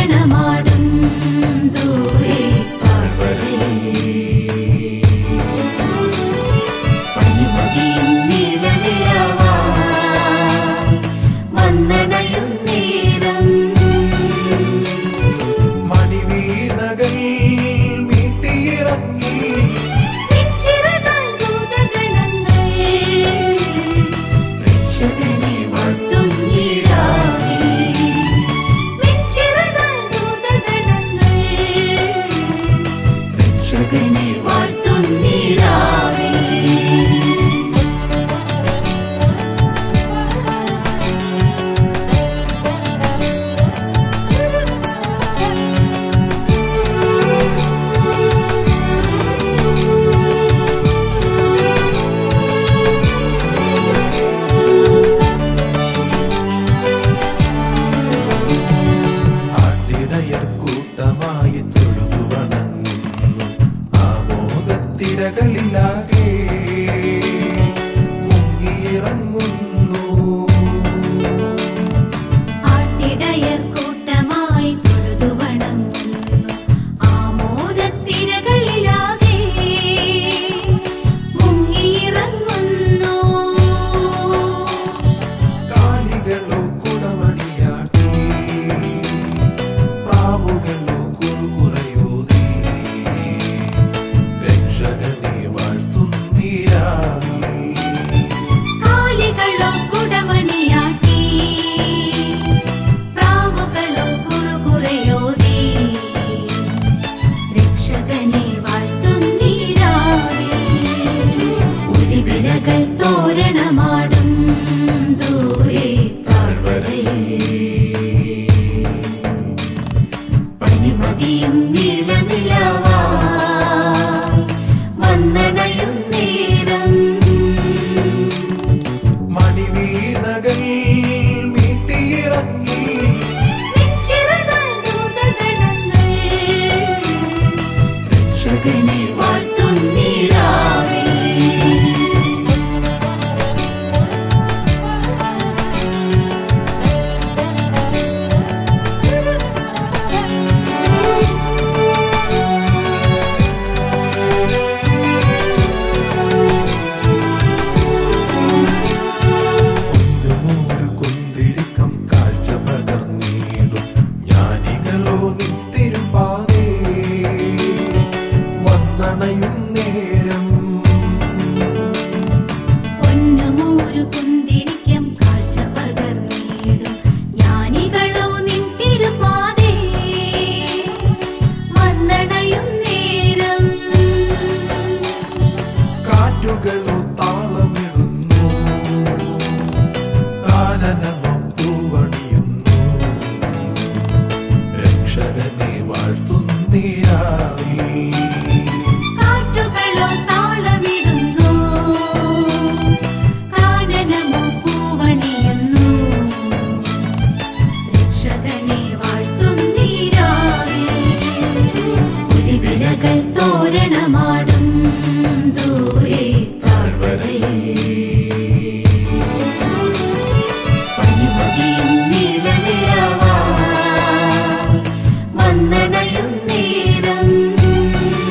തോരണമാടും ദൂരെ താഴ്വരയിൽ പനിമതിയും നീലനിലവാ വന്നണയും നേരം മണിവീണകൾ മീട്ടിയിറങ്ങി പിച്ചിറകൾ ദൂതഗണങ്ങൾ രക്ഷകനെ വാഴ്ത്തും നീരാവിൽ. പിച്ചിറകൾ ദൂതഗണങ്ങൾ രക്ഷകനെ വാഴ്ത്തും നീരാവിൽ. ആട്ടിടയർ കൂട്ടമായി തൊഴുതു വണങ്ങുന്നു ആമോദത്തിരകളിലാകെ മുങ്ങിയിറങ്ങുന്നു ആട്ടിടയർ കൂട്ടമായി തൊഴുതു വണങ്ങുന്നു. ആമോദത്തിരകളിലാകെ മുങ്ങിയിറങ്ങുന്നു. കാലികളോ കുടമണിയാട്ടി പ്രാവുകളോ കുറുകുറയോതി രക്ഷകനെ വാഴ്ത്തുന്നീരാവി കാലികളോ കുടമണിയാട്ടി. പ്രാവുകളോ കുറുകുറയോതി. രക്ഷകനെ വാഴ്ത്തുന്നീരാവിൽ. ഒലിവിലകൾ തോരണമാടും ദൂരെ താഴ്വരയിൽ പനിമതിയും നീലനിലവാ വന്നണയും നേരം മണിവീണകൾ മീട്ടിയിറങ്ങി പിച്ചിറകൾ ദൂതഗണങ്ങൾ രക്ഷകനെ വാഴ്ത്തും നീരാവിൽ കുന്നുമൂട് കുന്തിരിക്കം കാഴ്ച പകർന്നിടും ജ്ഞാനികളോ നിത്തിരുപ്പാതേ വന്നണയും നേരം പൊന്നുമൂരു കുന്തിരിക്കം കാഴ്ച പകർന്നിടും ജ്ഞാനികളോ നിൻ തിരുപാതേ വന്നണയും നേരം കാറ്റുകളോ താളമിടുന്നു കാനനമോ പൂവണിയുന്നു രക്ഷകനെ വാഴ്ത്തുന്നീരാവി കാറ്റുകളോ താളമിടുന്നു കാനനമോ പൂവണിയുന്നു രക്ഷകനെ വാഴ്ത്തുന്നീരാവിൽ ഒലിവിലകൾ തോരണമാടും ദൂരെ താഴ്വരയിൽ പനിമതിയും നീലനിലവാ വന്നണയും നേരം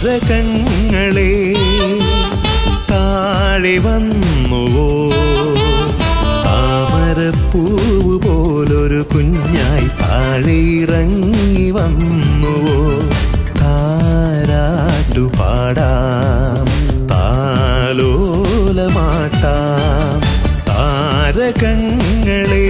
താരകങ്ങളെ താഴെ വന്നുവോ താമരപ്പൂവ് പോലൊരു കുഞ്ഞായി താഴെ ഇറങ്ങി വന്നുവോ താരാട്ടു പാടാം താലോലമാട്ടാം താരകങ്ങളെ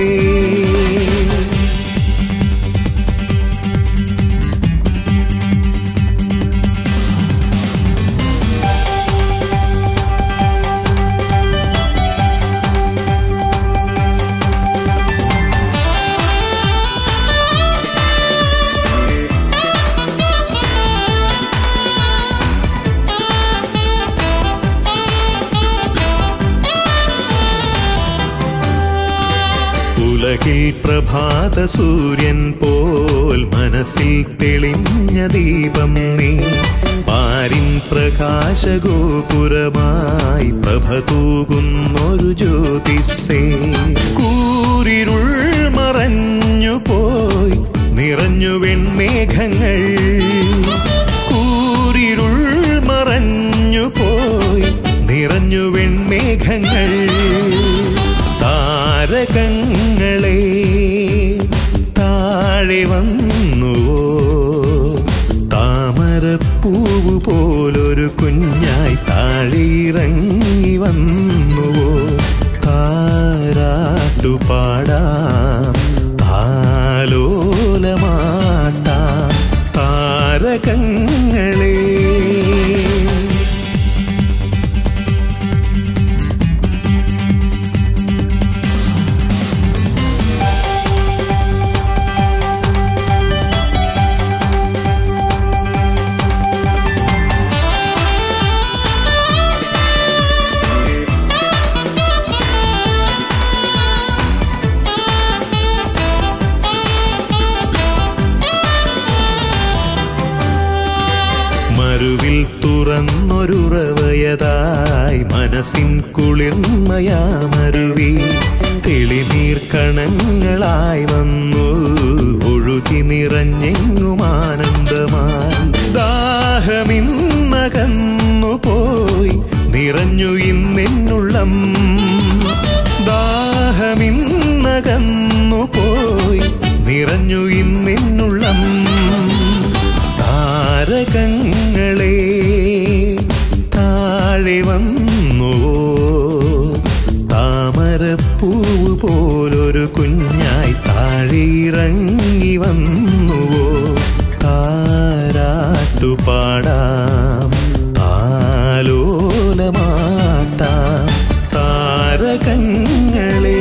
ഉലകിൽ പ്രഭാത സൂര്യൻ പോൽ മനസ്സിൽ തെളിഞ്ഞ ദീപം നീ പാരിൻ പ്രകാശഗോപുരമായി പ്രഭ തൂകുന്നൊരു ജ്യോതിസേ കൂരിരുൾ മറഞ്ഞു പോയി നിറഞ്ഞു വെൺമേഘങ്ങൾ കൂരിരുൾ മറഞ്ഞു പോയി നിറഞ്ഞു വെൺമേഘങ്ങൾ താരകങ്ങളെ താഴെ വന്നുവോ താമരപ്പൂവ് പോലൊരു കുഞ്ഞായി താഴെ ഇറങ്ങി വന്നുവോ താരാട്ടു പാടാം താലോലമാട്ടാം താരകങ്ങളെ മരുവിൽ തുറന്നൊരുറവയതായി മനസ്സിൻ കുളിർമയാമരുവി തെളിനീർ കണങ്ങളായി വന്നു ഒഴുകി നിറഞ്ഞെങ്ങും ആനന്ദമായി ദാഹമിന്നകന്നു പോയി നിറഞ്ഞു ഇന്നെന്നുള്ളം ദാഹമിന്നകന്നു പോയി നിറഞ്ഞു ഇന്നെന്നുള്ളം താരകങ്ങളെ താഴെ വന്നുവോ താമരപ്പൂവ് പോലൊരു കുഞ്ഞായി താഴെ ഇറങ്ങി വന്നുവോ താരാട്ടു പാടാം താലോലമാട്ടാം താരകങ്ങളെ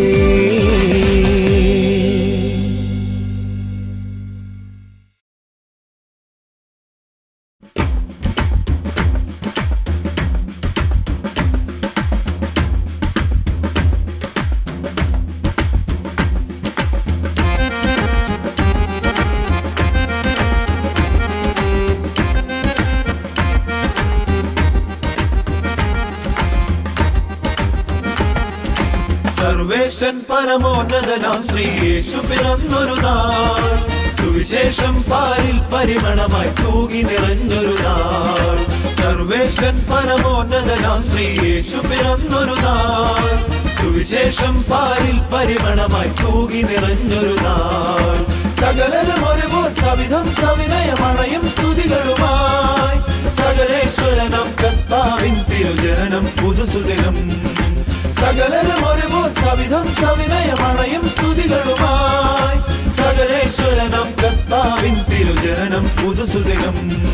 സർവേശൻ പരമോന്നതനാം ശ്രീയേശു പിറന്നൊരു നാൾ സുവിശേഷം പാലിൽ പരിമണമായി തൂകി നിറഞ്ഞൊരു നാൾ സർവേശൻ പരമോന്നതനാം ശ്രീയേശു പിറന്നൊരു നാൾ സുവിശേഷം പാലിൽ പരിമണമായി തൂകി നിറഞ്ഞൊരു നാൾ സകലരും ഒരുപോൽ സവിധം സവിനയമണയും സ്തുതികളുമായി സകലേശ്വരനം കർത്താവിൻ തിരുജനനം പുതുസുദിനം സകലരും ഒരുപോൽ സവിധം സവിനയമണയും സ്തുതികളുമായി സകലേശ്വരനം കർത്താവിൻ തിരുജനനം പുതുസുദിനം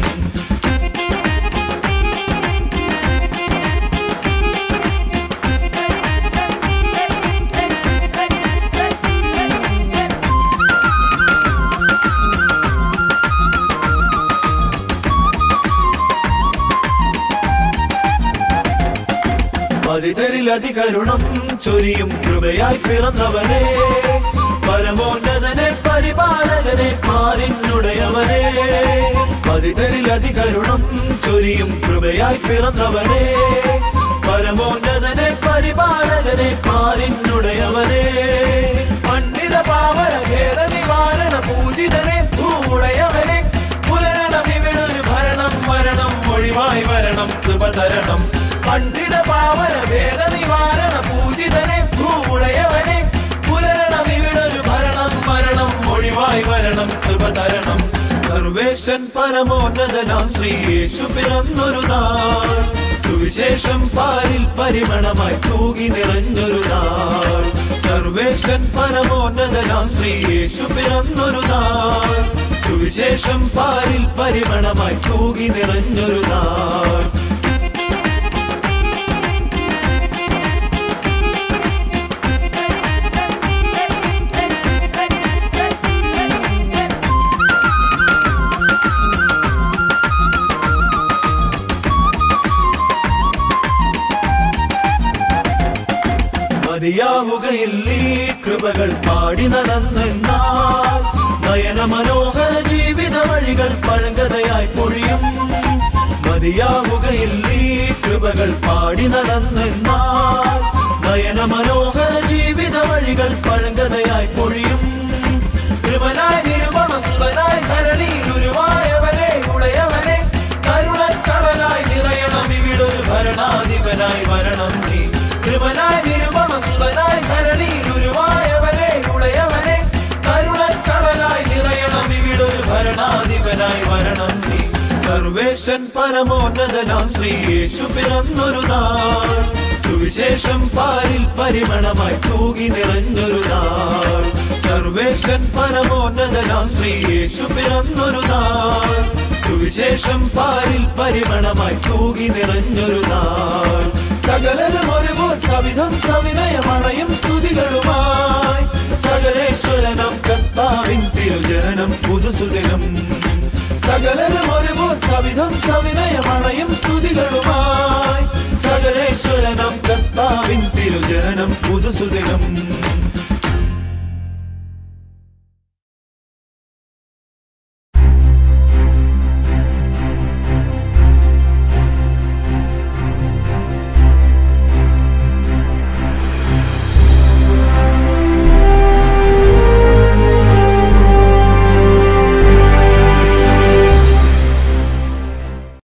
പതിതരിലധികരുണം ചൊരിയും കൃപയായി പിറന്നവനെ പരമോന്നതനെ പരിപാലകനെ പാലിനുടയവനെ പതിതരിലധികരുണം ചൊരിയും കൃപയായി പിറന്നവനെ പരമോന്നതനെ പരിപാലകനെ പാലിനുടയവനെ പണ്ഡിത പാവന ഖേദ നിവാരണ പൂജിതനെ ഭൂവുടയവനെ പുലരണം ഇവിടൊരു ഭരണം വരണം മൊഴി തരണം പണ്ഡിത പാവന വേദ നിവാരണ പൂജിതനെ ഭൂമുടയവനെ പുലരണം ഇവിടൊരു ഭരണം മരണം ഒഴിവായി വരണം കൃപ തരണം സർവേശൻ പരമോന്നതനാം ശ്രീ യേശു പിറന്നൊരു നാൾ സുവിശേഷം പാലിൽ പരിമണമായി തൂകി നിറഞ്ഞൊരു നാൾ സർവേശൻ പരമോന്നതനാം ശ്രീ യേശു പിറന്നൊരു നാൾ സുവിശേഷം പാലിൽ പരിമണമായി തൂകി നിറഞ്ഞൊരു നാൾ മതിയാവുകയിൽ ഈ കൃപകൾ പാടി നടന്നെന്നാൽ നയന മനോഹര ജീവിത വഴികൾ പഴങ്കതയായി പൊഴിയും മതിയാവുകയിൽ ഈ കൃപകൾ പാടി നടന്നെന്നാൽ നയന മനോഹര ജീവിത വഴികൾ പഴങ്കതയായി പൊഴിയും കൃപനായി നിരുപമ സുതനായി ധരണിയിൽ ഉരുവായവനെ ഉടയവനെ കരുണക്കടലായി നിറയണം ഇവിടൊരു ഭരണാധിപനായി വരണം നീ കൃപനായി നിരുപമ സുതനായി ധരണിയിൽ ഉരുവായവനെ ഉടയവനെ കരുണക്കടലായി നിറയണം ഇവിടൊരു ഭരണാധിപനായി വരണം നീ സർവേശൻ പരമോന്നതനാം ശ്രീ യേശു പിറന്നൊരു നാൾ സുവിശേഷം പാലിൽ പരിമണമായി തൂകി നിറഞ്ഞൊരു നാൾ സർവേശൻ പരമോന്നതനാം ശ്രീ യേശു പിറന്നൊരു നാൾ സുവിശേഷം പാലിൽ പരിമണമായി തൂകി നിറഞ്ഞൊരു നാൾ സകലരും ഒരുപോൽ സവിധം സവിനയമണയും സ്തുതികളുമായി സകലേശ്വരനം കർത്താവിൻ തിരുജനനം പുതുസുദിനം സകലരും ഒരുപോൽ സവിധം സവിനയമണയും സ്തുതികളുമായി സകലേശ്വരനം കർത്താവിൻ തിരുജനനം പുതുസുദിനം